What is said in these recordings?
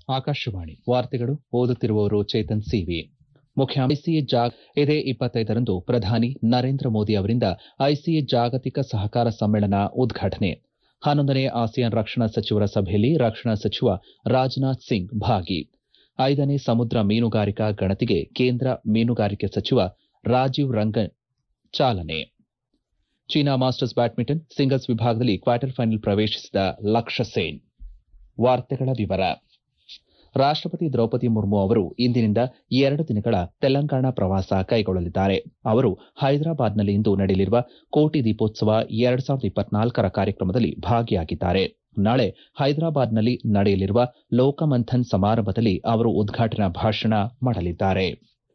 ಆಕಾಶವಾಣಿ ವಾರ್ತೆಗಳು ಓದುತ್ತಿರುವವರು Chetan C V ಮುಖ್ಯಾಂಶ ICA ಜಾಗ ಇದೇ ಇಪ್ಪತ್ತೈದರಂದು ಪ್ರಧಾನಿ ನರೇಂದ್ರ ಮೋದಿ ಅವರಿಂದ ಐಸಿಎ ಜಾಗತಿಕ ಸಹಕಾರ ಸಮ್ಮೇಳನ ಉದ್ಘಾಟನೆ ಹನ್ನೊಂದನೇ ಆಸಿಯಾನ್ ರಕ್ಷಣಾ ಸಚಿವರ ಸಭೆಯಲ್ಲಿ ರಕ್ಷಣಾ ಸಚಿವ ರಾಜನಾಥ್ ಸಿಂಗ್ ಭಾಗಿ ಐದನೇ ಸಮುದ್ರ ಮೀನುಗಾರಿಕಾ ಗಣತಿಗೆ ಕೇಂದ್ರ ಮೀನುಗಾರಿಕೆ ಸಚಿವ ರಾಜೀವ್ ರಂಗನ್ ಚಾಲನೆ ಚೀನಾ ಮಾಸ್ಟರ್ಸ್ ಬ್ಯಾಡ್ಮಿಂಟನ್ ಸಿಂಗಲ್ಸ್ ವಿಭಾಗದಲ್ಲಿ ಕ್ವಾರ್ಟರ್ ಫೈನಲ್ ಪ್ರವೇಶಿಸಿದ ಲಕ್ಷ್ಯ ಸೇನ್ ವಾರ್ತೆಗಳ ವಿವರ ರಾಷ್ಟಪತಿ ದ್ರೌಪದಿ ಮುರ್ಮು ಅವರು ಇಂದಿನಿಂದ ಎರಡು ದಿನಗಳ ತೆಲಂಗಾಣ ಪ್ರವಾಸ ಕೈಗೊಳ್ಳಲಿದ್ದಾರೆ ಅವರು ಹೈದರಾಬಾದ್ನಲ್ಲಿ ಇಂದು ನಡೆಯಲಿರುವ ಕೋಟಿ ದೀಪೋತ್ಸವ ಎರಡ್ ಸಾವಿರದ ಇಪ್ಪತ್ನಾಲ್ಕರ ಕಾರ್ಯಕ್ರಮದಲ್ಲಿ ಭಾಗಿಯಾಗಿದ್ದಾರೆ ನಾಳೆ ಹೈದರಾಬಾದ್ನಲ್ಲಿ ನಡೆಯಲಿರುವ ಲೋಕಮಂಥನ್ ಸಮಾರಂಭದಲ್ಲಿ ಅವರು ಉದ್ಘಾಟನಾ ಭಾಷಣ ಮಾಡಲಿದ್ದಾರೆ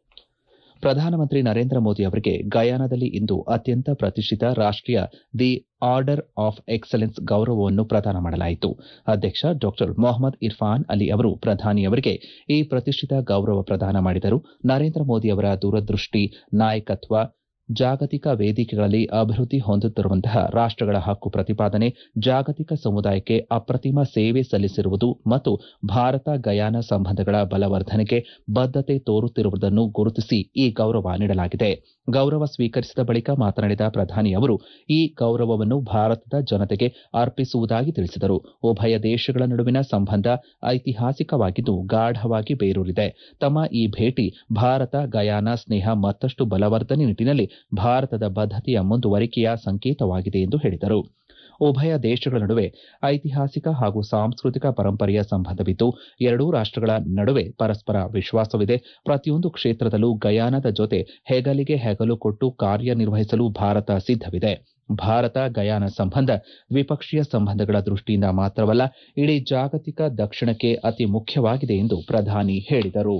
ಪ್ರಧಾನಮಂತ್ರಿ ನರೇಂದ್ರ ಮೋದಿ ಅವರಿಗೆ ಗಯಾನಾದಲ್ಲಿ ಇಂದು ಅತ್ಯಂತ ಪ್ರತಿಷ್ಠಿತ ರಾಷ್ಟೀಯ ದಿ ಆರ್ಡರ್ ಆಫ್ ಎಕ್ಸಲೆನ್ಸ್ ಗೌರವವನ್ನು ಪ್ರದಾನ ಮಾಡಲಾಯಿತು ಅಧ್ಯಕ್ಷ ಡಾ ಮೊಹಮ್ಮದ್ ಇರ್ಫಾನ್ ಅಲಿ ಅವರು ಪ್ರಧಾನಿಯವರಿಗೆ ಈ ಪ್ರತಿಷ್ಠಿತ ಗೌರವ ಪ್ರದಾನ ಮಾಡಿದರು ನರೇಂದ್ರ ಮೋದಿ ಅವರ ದೂರದೃಷ್ಟಿ ನಾಯಕತ್ವ ಜಾಗತಿಕ ವೇದಿಕೆಗಳಲ್ಲಿ ಅಭಿವೃದ್ಧಿ ಹೊಂದುತ್ತಿರುವಂತಹ ರಾಷ್ಟಗಳ ಹಕ್ಕು ಪ್ರತಿಪಾದನೆ ಜಾಗತಿಕ ಸಮುದಾಯಕ್ಕೆ ಅಪ್ರತಿಮ ಸೇವೆ ಸಲ್ಲಿಸಿರುವುದು ಮತ್ತು ಭಾರತ ಗಯಾನ ಸಂಬಂಧಗಳ ಬಲವರ್ಧನೆಗೆ ಬದ್ದತೆ ತೋರುತ್ತಿರುವುದನ್ನು ಗುರುತಿಸಿ ಈ ಗೌರವ ನೀಡಲಾಗಿದೆ ಗೌರವ ಸ್ವೀಕರಿಸಿದ ಬಳಿಕ ಮಾತನಾಡಿದ ಪ್ರಧಾನಿ ಅವರು ಈ ಗೌರವವನ್ನು ಭಾರತದ ಜನತೆಗೆ ಅರ್ಪಿಸುವುದಾಗಿ ತಿಳಿಸಿದರು ಉಭಯ ದೇಶಗಳ ನಡುವಿನ ಸಂಬಂಧ ಐತಿಹಾಸಿಕವಾಗಿದ್ದು ಗಾಢವಾಗಿ ಬೇರೂರಿದೆ ತಮ್ಮ ಈ ಭೇಟಿ ಭಾರತ ಗಯಾನ ಸ್ನೇಹ ಮತ್ತಷ್ಟು ಬಲವರ್ಧನೆ ನಿಟ್ಟಿನಲ್ಲಿ ಭಾರತದ ಬದ್ದತೆಯ ಮುಂದುವರಿಕೆಯ ಸಂಕೇತವಾಗಿದೆ ಎಂದು ಹೇಳಿದರು ಉಭಯ ದೇಶಗಳ ನಡುವೆ ಐತಿಹಾಸಿಕ ಹಾಗೂ ಸಾಂಸ್ಕೃತಿಕ ಪರಂಪರೆಯ ಸಂಬಂಧವಿದ್ದು ಎರಡೂ ರಾಷ್ಟಗಳ ನಡುವೆ ಪರಸ್ಪರ ವಿಶ್ವಾಸವಿದೆ ಪ್ರತಿಯೊಂದು ಕ್ಷೇತ್ರದಲ್ಲೂ ಗಯಾನದ ಜೊತೆ ಹೆಗಲಿಗೆ ಹೆಗಲು ಕೊಟ್ಟು ಕಾರ್ಯನಿರ್ವಹಿಸಲು ಭಾರತ ಸಿದ್ದವಿದೆ ಭಾರತ ಗಯಾನ ಸಂಬಂಧ ದ್ವಿಪಕ್ಷೀಯ ಸಂಬಂಧಗಳ ದೃಷ್ಟಿಯಿಂದ ಮಾತ್ರವಲ್ಲ ಇಡೀ ಜಾಗತಿಕ ದಕ್ಷಿಣಕ್ಕೆ ಅತಿ ಮುಖ್ಯವಾಗಿದೆ ಎಂದು ಪ್ರಧಾನಿ ಹೇಳಿದರು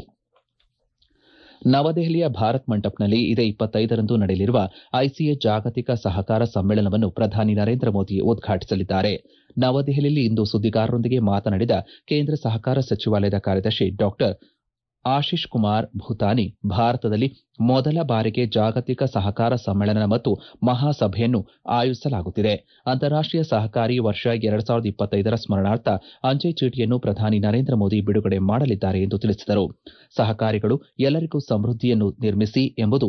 ನವದೆಹಲಿಯ ಭಾರತ್ ಮಂಟಪ್ನಲ್ಲಿ ಇದೇ ಇಪ್ಪತ್ತೈದರಂದು ನಡೆಯಲಿರುವ ಐಸಿಎ ಜಾಗತಿಕ ಸಹಕಾರ ಸಮ್ಮೇಳನವನ್ನು ಪ್ರಧಾನಿ ನರೇಂದ್ರ ಮೋದಿ ಉದ್ಘಾಟಿಸಲಿದ್ದಾರೆ ನವದೆಹಲಿಯಲ್ಲಿ ಇಂದು ಸುದ್ದಿಗಾರರೊಂದಿಗೆ ಮಾತನಾಡಿದ ಕೇಂದ್ರ ಸಹಕಾರ ಸಚಿವಾಲಯದ ಕಾರ್ಯದರ್ಶಿ ಡಾ ಆಶೀಶ್ ಕುಮಾರ್ ಭೂತಾನಿ ಭಾರತದಲ್ಲಿ ಮೊದಲ ಬಾರಿಗೆ ಜಾಗತಿಕ ಸಹಕಾರ ಸಮ್ಮೇಳನ ಮತ್ತು ಮಹಾಸಭೆಯನ್ನು ಆಯೋಜಿಸಲಾಗುತ್ತಿದೆ ಅಂತಾರಾಷ್ಟೀಯ ಸಹಕಾರಿ ವರ್ಷ ಎರಡ್ ಸಾವಿರದ ಇಪ್ಪತ್ತೈದರ ಸ್ಮರಣಾರ್ಥ ಅಂಚೆ ಚೀಟಿಯನ್ನು ಪ್ರಧಾನಿ ನರೇಂದ್ರ ಮೋದಿ ಬಿಡುಗಡೆ ಮಾಡಲಿದ್ದಾರೆ ಎಂದು ತಿಳಿಸಿದರು ಸಹಕಾರಿಗಳು ಎಲ್ಲರಿಗೂ ಸಮೃದ್ಧಿಯನ್ನು ನಿರ್ಮಿಸಿ ಎಂಬುದು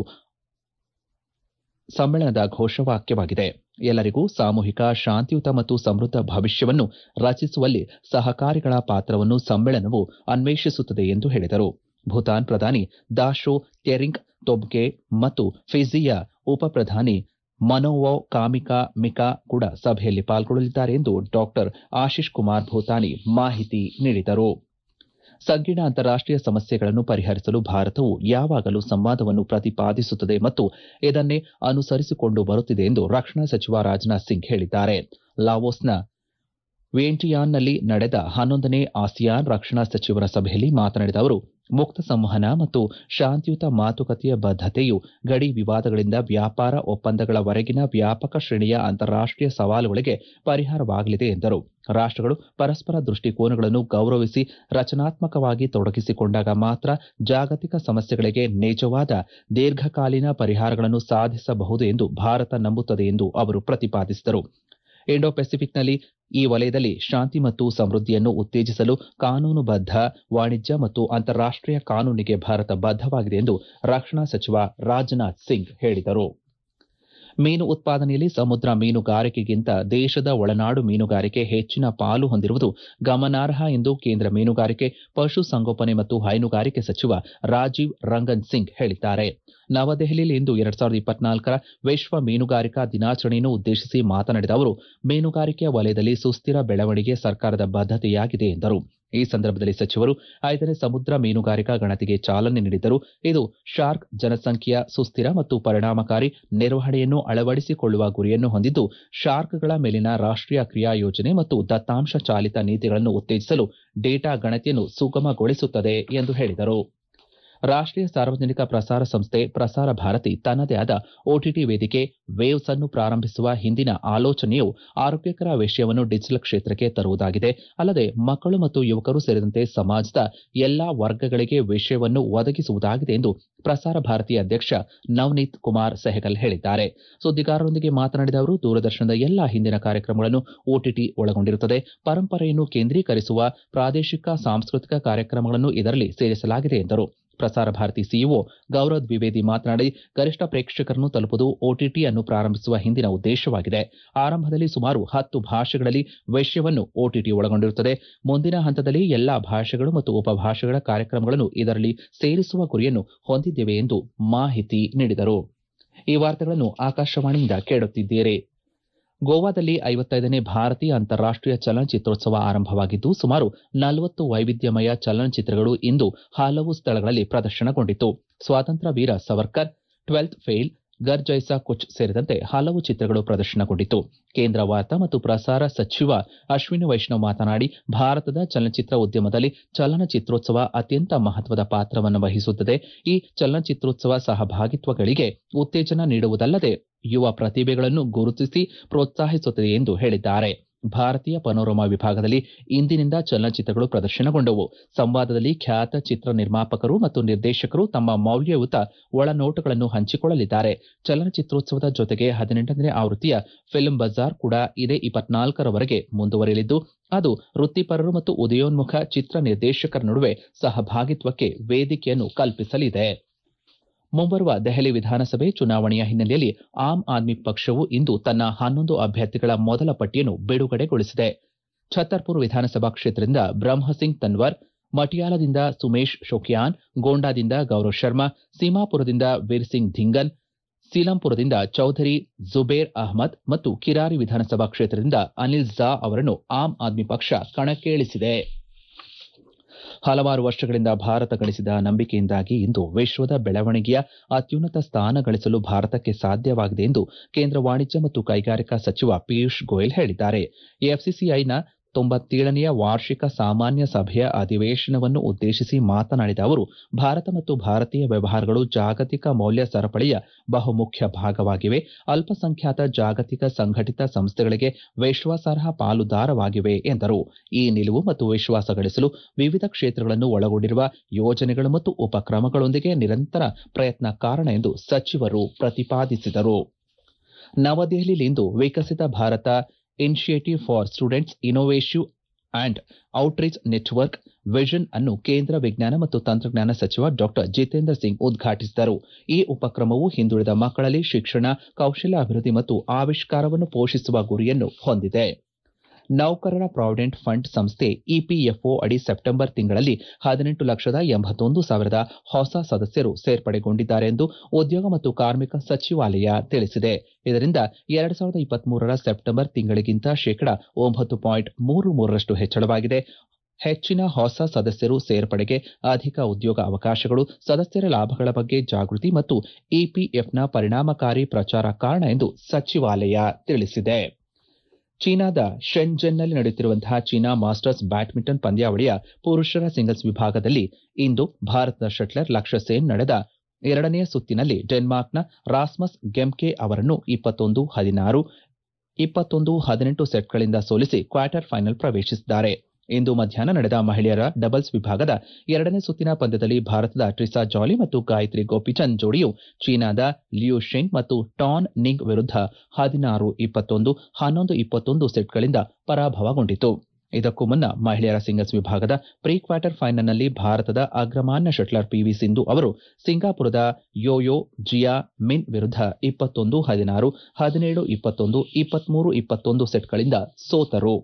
ಸಮ್ಮೇಳನದ ಘೋಷವಾಕ್ಯವಾಗಿದೆ ಎಲ್ಲರಿಗೂ ಸಾಮೂಹಿಕ ಶಾಂತಿಯುತ ಮತ್ತು ಸಮೃದ್ಧ ಭವಿಷ್ಯವನ್ನು ರಚಿಸುವಲ್ಲಿ ಸಹಕಾರಿಗಳ ಪಾತ್ರವನ್ನು ಸಮ್ಮೇಳನವು ಅನ್ವೇಷಿಸುತ್ತದೆ ಎಂದು ಹೇಳಿದರು ಭೂತಾನ್ ಪ್ರಧಾನಿ ದಾಶೋ ತೆರಿಂಗ್ ತೊಬ್ಗೆ ಮತ್ತು ಫಿಜಿಯ ಉಪ ಪ್ರಧಾನಿ ಮನೋವೋ ಕಾಮಿಕಾ ಮಿಕಾ ಕೂಡ ಸಭೆಯಲ್ಲಿ ಪಾಲ್ಗೊಳ್ಳಲಿದ್ದಾರೆ ಎಂದು ಡಾಕ್ಟರ್ ಆಶೀಶ್ ಕುಮಾರ್ ಭೂತಾನಿ ಮಾಹಿತಿ ನೀಡಿದರು ಸಂಕೀರ್ಣ ಅಂತಾರಾಷ್ಟೀಯ ಸಮಸ್ಯೆಗಳನ್ನು ಪರಿಹರಿಸಲು ಭಾರತವು ಯಾವಾಗಲೂ ಸಂವಾದವನ್ನು ಪ್ರತಿಪಾದಿಸುತ್ತದೆ ಮತ್ತು ಇದನ್ನೇ ಅನುಸರಿಸಿಕೊಂಡು ಬರುತ್ತಿದೆ ಎಂದು ರಕ್ಷಣಾ ಸಚಿವ ರಾಜನಾಥ್ ಸಿಂಗ್ ಹೇಳಿದ್ದಾರೆ ಲಾವೋಸ್ನ ವಿಯೆಂಟಿಯಾನ್ನಲ್ಲಿ ನಡೆದ ಹನ್ನೊಂದನೇ ಆಸಿಯಾನ್ ರಕ್ಷಣಾ ಸಚಿವರ ಸಭೆಯಲ್ಲಿ ಮಾತನಾಡಿದ ಅವರು ಮುಕ್ತ ಸಂವಹನ ಮತ್ತು ಶಾಂತಿಯುತ ಮಾತುಕತೆಯ ಬದ್ದತೆಯು ಗಡಿ ವಿವಾದಗಳಿಂದ ವ್ಯಾಪಾರ ಒಪ್ಪಂದಗಳವರೆಗಿನ ವ್ಯಾಪಕ ಶ್ರೇಣಿಯ ಅಂತಾರಾಷ್ಟೀಯ ಸವಾಲುಗಳಿಗೆ ಪರಿಹಾರವಾಗಲಿದೆ ಎಂದರು ರಾಷ್ಟಗಳು ಪರಸ್ಪರ ದೃಷ್ಟಿಕೋನಗಳನ್ನು ಗೌರವಿಸಿ ರಚನಾತ್ಮಕವಾಗಿ ತೊಡಗಿಸಿಕೊಂಡಾಗ ಮಾತ್ರ ಜಾಗತಿಕ ಸಮಸ್ಯೆಗಳಿಗೆ ನಿಜವಾದ ದೀರ್ಘಕಾಲೀನ ಪರಿಹಾರಗಳನ್ನು ಸಾಧಿಸಬಹುದು ಎಂದು ಭಾರತ ನಂಬುತ್ತದೆ ಎಂದು ಅವರು ಪ್ರತಿಪಾದಿಸಿದರು ಇಂಡೋ ಪೆಸಿಫಿಕ್ನಲ್ಲಿ ಈ ವಲಯದಲ್ಲಿ ಶಾಂತಿ ಮತ್ತು ಸಮೃದ್ಧಿಯನ್ನು ಉತ್ತೇಜಿಸಲು ಕಾನೂನುಬದ್ಧ ವಾಣಿಜ್ಯ ಮತ್ತು ಅಂತಾರಾಷ್ಟೀಯ ಕಾನೂನಿಗೆ ಭಾರತ ಬದ್ದವಾಗಿದೆ ಎಂದು ರಕ್ಷಣಾ ಸಚಿವ ರಾಜನಾಥ್ ಸಿಂಗ್ ಹೇಳಿದರು ಮೀನು ಉತ್ಪಾದನೆಯಲ್ಲಿ ಸಮುದ್ರ ಮೀನುಗಾರಿಕೆಗಿಂತ ದೇಶದ ಒಳನಾಡು ಮೀನುಗಾರಿಕೆ ಹೆಚ್ಚಿನ ಪಾಲು ಹೊಂದಿರುವುದು ಗಮನಾರ್ಹ ಎಂದು ಕೇಂದ್ರ ಮೀನುಗಾರಿಕೆ ಪಶುಸಂಗೋಪನೆ ಮತ್ತು ಹೈನುಗಾರಿಕೆ ಸಚಿವ ರಾಜೀವ್ ರಂಗನ್ ಸಿಂಗ್ ಹೇಳಿದ್ದಾರೆ ನವದೆಹಲಿಯಲ್ಲಿ ಇಂದು ಎರಡ್ ಸಾವಿರದ ಇಪ್ಪತ್ನಾಲ್ಕರ ವಿಶ್ವ ಮೀನುಗಾರಿಕಾ ದಿನಾಚರಣೆಯನ್ನು ಉದ್ದೇಶಿಸಿ ಮಾತನಾಡಿದ ಅವರು ಮೀನುಗಾರಿಕೆಯ ವಲಯದಲ್ಲಿ ಸುಸ್ಥಿರ ಬೆಳವಣಿಗೆ ಸರ್ಕಾರದ ಬದ್ದತೆಯಾಗಿದೆ ಎಂದರು ಈ ಸಂದರ್ಭದಲ್ಲಿ ಸಚಿವರು ಐದನೇ ಸಮುದ್ರ ಮೀನುಗಾರಿಕಾ ಗಣತಿಗೆ ಚಾಲನೆ ನೀಡಿದರು ಇದು ಶಾರ್ಕ್ ಜನಸಂಖ್ಯೆಯ ಸುಸ್ಥಿರ ಮತ್ತು ಪರಿಣಾಮಕಾರಿ ನಿರ್ವಹಣೆಯನ್ನು ಅಳವಡಿಸಿಕೊಳ್ಳುವ ಗುರಿಯನ್ನು ಹೊಂದಿದ್ದು ಶಾರ್ಕ್ಗಳ ಮೇಲಿನ ರಾಷ್ಟೀಯ ಕ್ರಿಯಾ ಯೋಜನೆ ಮತ್ತು ದತ್ತಾಂಶ ಚಾಲಿತ ನೀತಿಗಳನ್ನು ಉತ್ತೇಜಿಸಲು ಡೇಟಾ ಗಣತಿಯನ್ನು ಸುಗಮಗೊಳಿಸುತ್ತದೆ ಎಂದು ಹೇಳಿದರು ರಾಷ್ಟೀಯ ಸಾರ್ವಜನಿಕ ಪ್ರಸಾರ ಸಂಸ್ಥೆ ಪ್ರಸಾರ ಭಾರತಿ ತನ್ನದೇ ಆದ ಒಟಿಟಿ ವೇದಿಕೆ ವೇವ್ಸ್ ಅನ್ನು ಪ್ರಾರಂಭಿಸುವ ಹಿಂದಿನ ಆಲೋಚನೆಯು ಆರೋಗ್ಯಕರ ವಿಷಯವನ್ನು ಡಿಜಿಟಲ್ ಕ್ಷೇತ್ರಕ್ಕೆ ತರುವುದಾಗಿದೆ ಅಲ್ಲದೆ ಮಕ್ಕಳು ಮತ್ತು ಯುವಕರು ಸೇರಿದಂತೆ ಸಮಾಜದ ಎಲ್ಲಾ ವರ್ಗಗಳಿಗೆ ವಿಷಯವನ್ನು ಒದಗಿಸುವುದಾಗಿದೆ ಎಂದು ಪ್ರಸಾರ ಭಾರತಿ ಅಧ್ಯಕ್ಷ ನವನೀತ್ ಕುಮಾರ್ ಸೆಹಗಲ್ ಹೇಳಿದ್ದಾರೆ ಸುದ್ದಿಗಾರರೊಂದಿಗೆ ಮಾತನಾಡಿದ ಅವರು ದೂರದರ್ಶನದ ಎಲ್ಲಾ ಹಿಂದಿನ ಕಾರ್ಯಕ್ರಮಗಳನ್ನು ಒಟಿಟಿ ಒಳಗೊಂಡಿರುತ್ತದೆ ಪರಂಪರೆಯನ್ನು ಕೇಂದ್ರೀಕರಿಸುವ ಪ್ರಾದೇಶಿಕ ಸಾಂಸ್ಕೃತಿಕ ಕಾರ್ಯಕ್ರಮಗಳನ್ನು ಇದರಲ್ಲಿ ಸೇರಿಸಲಾಗಿದೆ ಎಂದರು ಪ್ರಸಾರ ಭಾರತಿ ಸಿಇಒ ಗೌರವ್ ದ್ವಿವೇದಿ ಮಾತನಾಡಿ ಗರಿಷ್ಠ ಪ್ರೇಕ್ಷಕರನ್ನು ತಲುಪುವುದು ಒಟಿಟಿ ಅನ್ನು ಪ್ರಾರಂಭಿಸುವ ಹಿಂದಿನ ಉದ್ದೇಶವಾಗಿದೆ ಆರಂಭದಲ್ಲಿ ಸುಮಾರು ಹತ್ತು ಭಾಷೆಗಳಲ್ಲಿ ವಿಷಯವನ್ನು ಒಟಿಟಿ ಒಳಗೊಂಡಿರುತ್ತದೆ ಮುಂದಿನ ಹಂತದಲ್ಲಿ ಎಲ್ಲಾ ಭಾಷೆಗಳು ಮತ್ತು ಉಪಭಾಷೆಗಳ ಕಾರ್ಯಕ್ರಮಗಳನ್ನು ಇದರಲ್ಲಿ ಸೇರಿಸುವ ಗುರಿಯನ್ನು ಹೊಂದಿದ್ದೇವೆ ಎಂದು ಮಾಹಿತಿ ನೀಡಿದರು ಈ ವಾರ್ತೆಗಳನ್ನು ಆಕಾಶವಾಣಿಯಿಂದ ಕೇಳುತ್ತಿದ್ದೀರಿ ಗೋವಾದಲ್ಲಿ ಐವತ್ತೈದನೇ ಭಾರತೀಯ ಅಂತಾರಾಷ್ಟೀಯ ಚಲನಚಿತ್ರೋತ್ಸವ ಆರಂಭವಾಗಿದ್ದು ಸುಮಾರು ನಲವತ್ತು ವೈವಿಧ್ಯಮಯ ಚಲನಚಿತ್ರಗಳು ಇಂದು ಹಲವು ಸ್ಥಳಗಳಲ್ಲಿ ಪ್ರದರ್ಶನಗೊಂಡಿತು ಸ್ವಾತಂತ್ರ್ಯ ವೀರ ಸವರ್ಕರ್ ಟ್ವೆಲ್ತ್ ಫೇಲ್ ಗರ್ ಜೈಸಾ ಕುಚ್ ಸೇರಿದಂತೆ ಹಲವು ಚಿತ್ರಗಳು ಪ್ರದರ್ಶನಗೊಂಡಿತು ಕೇಂದ್ರ ವಾರ್ತಾ ಮತ್ತು ಪ್ರಸಾರ ಸಚಿವ ಅಶ್ವಿನಿ ವೈಷ್ಣವ್ ಮಾತನಾಡಿ ಭಾರತದ ಚಲನಚಿತ್ರ ಉದ್ಯಮದಲ್ಲಿ ಚಲನಚಿತ್ರೋತ್ಸವ ಅತ್ಯಂತ ಮಹತ್ವದ ಪಾತ್ರವನ್ನು ವಹಿಸುತ್ತದೆ ಈ ಚಲನಚಿತ್ರೋತ್ಸವ ಸಹಭಾಗಿತ್ವಗಳಿಗೆ ಉತ್ತೇಜನ ನೀಡುವುದಲ್ಲದೆ ಯುವ ಪ್ರತಿಭೆಗಳನ್ನು ಗುರುತಿಸಿ ಪ್ರೋತ್ಸಾಹಿಸುತ್ತದೆ ಎಂದು ಹೇಳಿದ್ದಾರೆ ಭಾರತೀಯ ಪನೋರಮಾ ವಿಭಾಗದಲ್ಲಿ ಇಂದಿನಿಂದ ಚಲನಚಿತ್ರಗಳು ಪ್ರದರ್ಶನಗೊಂಡವು ಸಂವಾದದಲ್ಲಿ ಖ್ಯಾತ ಚಿತ್ರ ನಿರ್ಮಾಪಕರು ಮತ್ತು ನಿರ್ದೇಶಕರು ತಮ್ಮ ಮೌಲ್ಯಯುತ ಒಳನೋಟಗಳನ್ನು ಹಂಚಿಕೊಳ್ಳಲಿದ್ದಾರೆ ಚಲನಚಿತ್ರೋತ್ಸವದ ಜೊತೆಗೆ ಹದಿನೆಂಟನೇ ಆವೃತ್ತಿಯ ಫಿಲ್ಮ್ ಬಜಾರ್ ಕೂಡ ಇದೇ ಇಪ್ಪತ್ನಾಲ್ಕರವರೆಗೆ ಮುಂದುವರಿಯಲಿದ್ದು ಅದು ವೃತ್ತಿಪರರು ಮತ್ತು ಉದಯೋನ್ಮುಖ ಚಿತ್ರ ನಿರ್ದೇಶಕರ ನಡುವೆ ಸಹಭಾಗಿತ್ವಕ್ಕೆ ವೇದಿಕೆಯನ್ನು ಕಲ್ಪಿಸಲಿದೆ ಮುಂಬರುವ ದೆಹಲಿ ವಿಧಾನಸಭೆ ಚುನಾವಣೆಯ ಹಿನ್ನೆಲೆಯಲ್ಲಿ ಆಮ್ ಆದ್ಮಿ ಪಕ್ಷವು ಇಂದು ತನ್ನ ಹನ್ನೊಂದು ಅಭ್ಯರ್ಥಿಗಳ ಮೊದಲ ಪಟ್ಟಿಯನ್ನು ಬಿಡುಗಡೆಗೊಳಿಸಿದೆ ಛತ್ತರ್ಪುರ್ ವಿಧಾನಸಭಾ ಕ್ಷೇತ್ರದಿಂದ ಬ್ರಹ್ಮಸಿಂಗ್ ತನ್ವರ್ ಮಟಿಯಾಲದಿಂದ ಸುಮೇಶ್ ಶೋಕಿಯಾನ್ ಗೋಂಡಾದಿಂದ ಗೌರವ್ ಶರ್ಮಾ ಸೀಮಾಪುರದಿಂದ ವೀರ್ ಸಿಂಗ್ ಧಿಂಗನ್ ಸೀಲಂಪುರದಿಂದ ಚೌಧರಿ ಜುಬೇರ್ ಅಹ್ಮದ್ ಮತ್ತು ಕಿರಾರಿ ವಿಧಾನಸಭಾ ಕ್ಷೇತ್ರದಿಂದ ಅನಿಲ್ ಝಾ ಅವರನ್ನು ಆಮ್ ಆದ್ಮಿ ಪಕ್ಷ ಕಣಕ್ಕೆ ಇಳಿಸಿದೆ ಹಲವಾರು ವರ್ಷಗಳಿಂದ ಭಾರತ ಗಳಿಸಿದ ನಂಬಿಕೆಯಿಂದಾಗಿ ಇಂದು ವಿಶ್ವದ ಬೆಳವಣಿಗೆಯ ಅತ್ಯುನ್ನತ ಸ್ಥಾನ ಗಳಿಸಲು ಭಾರತಕ್ಕೆ ಸಾಧ್ಯವಾಗಿದೆ ಎಂದು ಕೇಂದ್ರ ವಾಣಿಜ್ಯ ಮತ್ತು ಕೈಗಾರಿಕಾ ಸಚಿವ ಪಿಯೂಷ್ ಗೋಯಲ್ ಹೇಳಿದ್ದಾರೆ ಎಫ್ಸಿಸಿಐನ ತೊಂಬತ್ತೇಳನೆಯ ವಾರ್ಷಿಕ ಸಾಮಾನ್ಯ ಸಭೆಯ ಅಧಿವೇಶನವನ್ನು ಉದ್ದೇಶಿಸಿ ಮಾತನಾಡಿದ ಅವರು ಭಾರತ ಮತ್ತು ಭಾರತೀಯ ವ್ಯವಹಾರಗಳು ಜಾಗತಿಕ ಮೌಲ್ಯ ಸರಪಳಿಯ ಬಹುಮುಖ್ಯ ಭಾಗವಾಗಿವೆ ಅಲ್ಪಸಂಖ್ಯಾತ ಜಾಗತಿಕ ಸಂಘಟಿತ ಸಂಸ್ಥೆಗಳಿಗೆ ವಿಶ್ವಾಸಾರ್ಹ ಪಾಲುದಾರವಾಗಿವೆ ಎಂದರು ಈ ನಿಲುವು ಮತ್ತು ವಿಶ್ವಾಸ ಗಳಿಸಲು ವಿವಿಧ ಕ್ಷೇತ್ರಗಳನ್ನು ಒಳಗೊಂಡಿರುವ ಯೋಜನೆಗಳು ಮತ್ತು ಉಪಕ್ರಮಗಳೊಂದಿಗೆ ನಿರಂತರ ಪ್ರಯತ್ನ ಕಾರಣ ಎಂದು ಸಚಿವರು ಪ್ರತಿಪಾದಿಸಿದರು ನವದೆಹಲಿಯಲ್ಲಿಂದು Viksit Bharat initiative for students innovative and outreach network vision ಅನ್ನು ಕೇಂದ್ರ ವಿಜ್ಞಾನ ಮತ್ತು ತಂತ್ರಜ್ಞಾನ ಸಚಿವ ಡಾಕ್ಟರ್ ಜಿತೇಂದ್ರ ಸಿಂಗ್ ಉದ್ಘಾಟಿಸಿದರು ಈ ಉಪಕ್ರಮವು ಹಿಂದುಳಿದ ಮಕ್ಕಳಲ್ಲಿ ಶಿಕ್ಷಣ ಕೌಶಲ್ಯ ಅಭಿವೃದ್ಧಿ ಮತ್ತು ಆವಿಷ್ಕಾರವನ್ನು ಪೋಷಿಸುವ ಗುರಿಯನ್ನು ಹೊಂದಿದೆ ನೌಕರರ ಪ್ರಾವಿಡೆಂಟ್ ಫಂಡ್ ಸಂಸ್ಥೆ ಇಪಿಎಫ್ಒ ಅಡಿ ಸೆಪ್ಟೆಂಬರ್ ತಿಂಗಳಲ್ಲಿ ಹದಿನೆಂಟು ಲಕ್ಷದ ಎಂಬತ್ತೊಂದು ಸಾವಿರದ ಹೊಸ ಸದಸ್ಯರು ಸೇರ್ಪಡೆಗೊಂಡಿದ್ದಾರೆ ಎಂದು ಉದ್ಯೋಗ ಮತ್ತು ಕಾರ್ಮಿಕ ಸಚಿವಾಲಯ ತಿಳಿಸಿದೆ ಇದರಿಂದ ಎರಡು ಸಾವಿರದ ಇಪ್ಪತ್ಮೂರರ ಸೆಪ್ಟೆಂಬರ್ ತಿಂಗಳಿಗಿಂತ ಶೇಕಡ ಒಂಬತ್ತು ಪಾಯಿಂಟ್ ಮೂರು ಮೂರರಷ್ಟು ಹೆಚ್ಚಳವಾಗಿದೆ ಹೆಚ್ಚಿನ ಹೊಸ ಸದಸ್ಯರು ಸೇರ್ಪಡೆಗೆ ಅಧಿಕ ಉದ್ಯೋಗ ಅವಕಾಶಗಳು ಸದಸ್ಯರ ಲಾಭಗಳ ಬಗ್ಗೆ ಜಾಗೃತಿ ಮತ್ತು ಇಪಿಎಫ್ನ ಪರಿಣಾಮಕಾರಿ ಪ್ರಚಾರ ಕಾರಣ ಎಂದು ಸಚಿವಾಲಯ ತಿಳಿಸಿದೆ ಚೀನಾದ ಶೆನ್ಜೆನ್ನಲ್ಲಿ ನಡೆಯುತ್ತಿರುವಂತಹ ಚೀನಾ ಮಾಸ್ಟರ್ಸ್ ಬ್ಯಾಡ್ಮಿಂಟನ್ ಪಂದ್ಯಾವಳಿಯ ಪುರುಷರ ಸಿಂಗಲ್ಸ್ ವಿಭಾಗದಲ್ಲಿ ಇಂದು ಭಾರತದ ಶಟ್ಲರ್ ಲಕ್ಷ್ಯ ಸೇನ್ ನಡೆದ ಎರಡನೇ ಸುತ್ತಿನಲ್ಲಿ ಡೆನ್ಮಾರ್ಕ್ನ ರಾಸ್ಮಸ್ ಗೆಮ್ಕೆ ಅವರನ್ನು ಇಪ್ಪತ್ತೊಂದು ಹದಿನಾರು ಇಪ್ಪತ್ತೊಂದು ಹದಿನೆಂಟು ಸೆಟ್ಗಳಿಂದ ಸೋಲಿಸಿ ಕ್ವಾರ್ಟರ್ ಫೈನಲ್ ಪ್ರವೇಶಿಸಿದ್ದಾರೆ ಇಂದು ಮಧ್ಯಾಹ್ನ ನಡೆದ ಮಹಿಳೆಯರ ಡಬಲ್ಸ್ ವಿಭಾಗದ ಎರಡನೇ ಸುತ್ತಿನ ಪಂದ್ಯದಲ್ಲಿ ಭಾರತದ ಟ್ರಿಸಾ ಜಾಲಿ ಮತ್ತು ಗಾಯತ್ರಿ ಗೋಪಿಚಂದ್ ಜೋಡಿಯು ಚೀನಾದ ಲಿಯು ಶೆಂಗ್ ಮತ್ತು ಟಾನ್ ನಿಂಗ್ ವಿರುದ್ಧ ಹದಿನಾರು ಇಪ್ಪತ್ತೊಂದು ಹನ್ನೊಂದು ಇಪ್ಪತ್ತೊಂದು ಸೆಟ್ಗಳಿಂದ ಪರಾಭವಗೊಂಡಿತು ಇದಕ್ಕೂ ಮುನ್ನ ಮಹಿಳೆಯರ ಸಿಂಗಲ್ಸ್ ವಿಭಾಗದ ಪ್ರೀ ಕ್ವಾರ್ಟರ್ ಫೈನಲ್ನಲ್ಲಿ ಭಾರತದ ಅಗ್ರಮಾನ್ಯ ಶಟ್ಲರ್ ಪಿವಿ ಸಿಂಧು ಅವರು ಸಿಂಗಾಪುರದ ಯೋಯೋ ಜಿಯಾ ಮಿನ್ ವಿರುದ್ಧ ಇಪ್ಪತ್ತೊಂದು ಹದಿನಾರು ಹದಿನೇಳು ಇಪ್ಪತ್ತೊಂದು ಇಪ್ಪತ್ಮೂರು ಇಪ್ಪತ್ತೊಂದು ಸೆಟ್ಗಳಿಂದ ಸೋತರು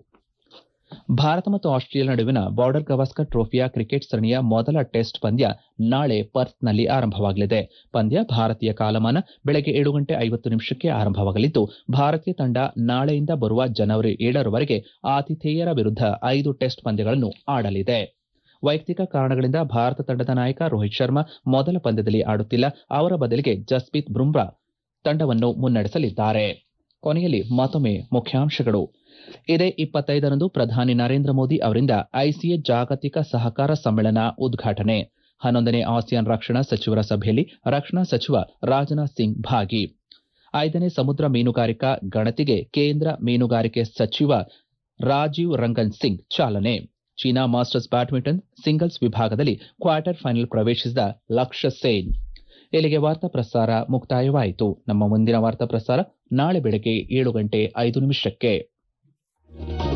ಭಾರತ ಮತ್ತು ಆಸ್ಟ್ರೇಲಿಯಾ ನಡುವಿನ ಬಾರ್ಡರ್ ಗವಾಸ್ಕರ್ ಟ್ರೋಫಿಯ ಕ್ರಿಕೆಟ್ ಸರಣಿಯ ಮೊದಲ ಟೆಸ್ಟ್ ಪಂದ್ಯ ನಾಳೆ ಪರ್ತ್ನಲ್ಲಿ ಆರಂಭವಾಗಲಿದೆ ಪಂದ್ಯ ಭಾರತೀಯ ಕಾಲಮಾನ ಬೆಳಗ್ಗೆ ಏಳು ಗಂಟೆ ಐವತ್ತು ನಿಮಿಷಕ್ಕೆ ಆರಂಭವಾಗಲಿದ್ದು ಭಾರತೀಯ ತಂಡ ನಾಳೆಯಿಂದ ಬರುವ ಜನವರಿ ಏಳರವರೆಗೆ ಆತಿಥೇಯರ ವಿರುದ್ಧ ಐದು ಟೆಸ್ಟ್ ಪಂದ್ಯಗಳನ್ನು ಆಡಲಿದೆ ವೈಯಕ್ತಿಕ ಕಾರಣಗಳಿಂದ ಭಾರತ ತಂಡದ ನಾಯಕ ರೋಹಿತ್ ಶರ್ಮಾ ಮೊದಲ ಪಂದ್ಯದಲ್ಲಿ ಆಡುತ್ತಿಲ್ಲ ಅವರ ಬದಲಿಗೆ ಜಸ್ಪ್ರೀತ್ ಬುಮ್ರಾ ತಂಡವನ್ನು ಮುನ್ನಡೆಸಲಿದ್ದಾರೆ ಕೊನೆಯಲ್ಲಿ ಮತ್ತೊಮ್ಮೆ ಮುಖ್ಯಾಂಶಗಳು ಇದೇ ಇಪ್ಪತ್ತೈದರಂದು ಪ್ರಧಾನಿ ನರೇಂದ್ರ ಮೋದಿ ಅವರಿಂದ ಐಸಿಎ ಜಾಗತಿಕ ಸಹಕಾರ ಸಮ್ಮೇಳನ ಉದ್ಘಾಟನೆ ಹನ್ನೊಂದನೇ ಆಸಿಯಾನ್ ರಕ್ಷಣಾ ಸಚಿವರ ಸಭೆಯಲ್ಲಿ ರಕ್ಷಣಾ ಸಚಿವ ರಾಜನಾಥ್ ಸಿಂಗ್ ಭಾಗಿ ಐದನೇ ಸಮುದ್ರ ಮೀನುಗಾರಿಕಾ ಗಣತಿಗೆ ಕೇಂದ್ರ ಮೀನುಗಾರಿಕೆ ಸಚಿವ ರಾಜೀವ್ ರಂಗನ್ ಸಿಂಗ್ ಚಾಲನೆ ಚೀನಾ ಮಾಸ್ಟರ್ಸ್ ಬ್ಯಾಡ್ಮಿಂಟನ್ ಸಿಂಗಲ್ಸ್ ವಿಭಾಗದಲ್ಲಿ ಕ್ವಾರ್ಟರ್ ಫೈನಲ್ ಪ್ರವೇಶಿಸಿದ ಲಕ್ಷ್ಯ ಸೇನ್ ಇಲ್ಲಿಗೆ ವಾರ್ತಾ ಪ್ರಸಾರ ಮುಕ್ತಾಯವಾಯಿತು ನಮ್ಮ ಮುಂದಿನ ವಾರ್ತಾ ಪ್ರಸಾರ ನಾಳೆ ಬೆಳಗ್ಗೆ ಏಳು ಗಂಟೆ ಐದು ನಿಮಿಷಕ್ಕೆ